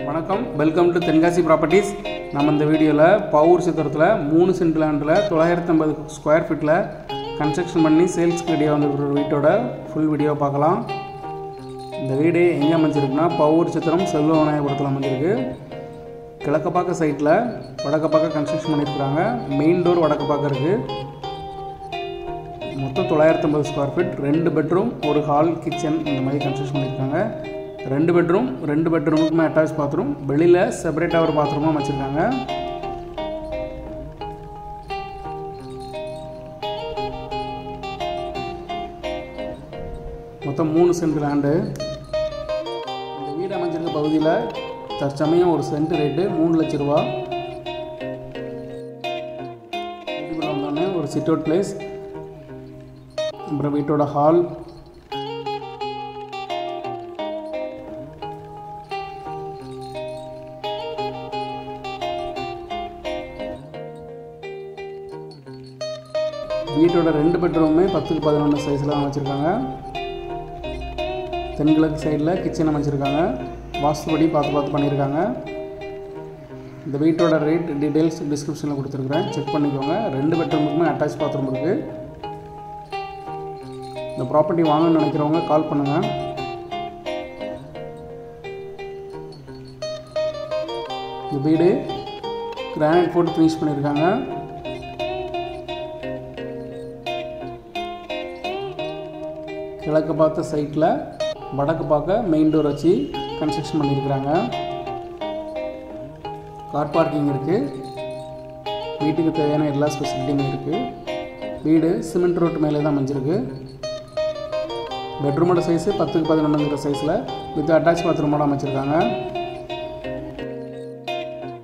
வணக்கம் welcome to Tenkasi properties நம்ம இந்த வீடியோவில் பவுர் சித்திரத்தில் மூணு சென்ட் லேண்டில் தொள்ளாயிரத்தி ஐம்பது ஸ்கொயர் ஃபீட்டில் கன்ஸ்ட்ரக்ஷன் பண்ணி சேல்ஸ்க்கு ரெடியாக வந்துருக்கிற வீட்டோட ஃபுல் வீடியோ பார்க்கலாம் இந்த வீடு எங்கே அமைஞ்சிருக்குன்னா பவுர் சித்திரம் செல்வ விநாயகபுரத்தில் அமைஞ்சிருக்கு கிழக்க பார்க்க சைட்டில் வடக்க பார்க்க கன்ஸ்ட்ரக்ஷன் பண்ணியிருக்கிறாங்க மெயின் டோர் வடக்க பார்க்க இருக்குது மொத்தம் தொள்ளாயிரத்தி ஐம்பது ஸ்கொயர் ஃபீட் ரெண்டு பெட்ரூம் ஒரு ஹால் கிச்சன் இந்த மாதிரி கன்ஸ்ட்ரக்ஷன் பண்ணியிருக்காங்க ரெண்டு பெட்ரூம் ரெண்டு பெட்ரூமுக்குமே அட்டாச் பாத்ரூம் வெளியில் செப்பரேட்டாக ஒரு பாத்ரூமும் வச்சுருக்காங்க மொத்தம் மூணு சென்ட் லேண்டு இந்த வீடு அமைஞ்சிருக்க பகுதியில் தற்சமயம் ஒரு சென்ட் ரேட்டு மூணு லட்ச ரூபா வீட்டுக்குள்ளே வந்தோடனே ஒரு சிட் அவுட் பிளேஸ் அப்புறம் வீட்டோட ஹால் வீட்டோட ரெண்டு பெட்ரூமுமே பத்துக்கு பதினொன்று சைஸில் அமைச்சிருக்காங்க தென்கிழக்கு சைடில் கிச்சன் அமைச்சிருக்காங்க வாஸ்துபடி பார்த்து பார்த்து பண்ணியிருக்காங்க இந்த வீட்டோட ரேட் டீட்டெயில்ஸ் டிஸ்கிரிப்ஷனில் கொடுத்துருக்குறேன் செக் பண்ணிக்கோங்க ரெண்டு பெட்ரூமுக்குமே அட்டாச் பாத்ரூம் இருக்குது இந்த ப்ராப்பர்ட்டி வாங்கணும்னு நினைக்கிறவங்க கால் பண்ணுங்கள் இந்த வீடு கிரானைட் போட்டு ஃபினிஷ் பண்ணியிருக்காங்க கிழக்கு பார்த்த சைட்டில் வடக்கு பார்க்க மெயின் டோர் வச்சு கன்ஸ்ட்ரக்ஷன் பண்ணியிருக்கிறாங்க கார் பார்க்கிங் இருக்குது வீட்டுக்கு தேவையான எல்லா ஸ்பெசிலிட்டியுமே இருக்குது வீடு சிமெண்ட் ரோட்டு மேலே தான் அமைஞ்சிருக்கு பெட்ரூமோட சைஸு பத்துக்கு பதினொன்றுங்கிற சைஸில் வித் அட்டாச் பாத்ரூமோட அமைச்சிருக்காங்க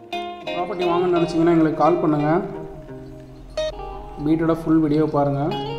ப்ராப்பர்ட்டி வாங்கணும்னு நினச்சிங்கன்னா எங்களுக்கு கால் பண்ணுங்கள் வீட்டோட ஃபுல் வீடியோ பாருங்கள்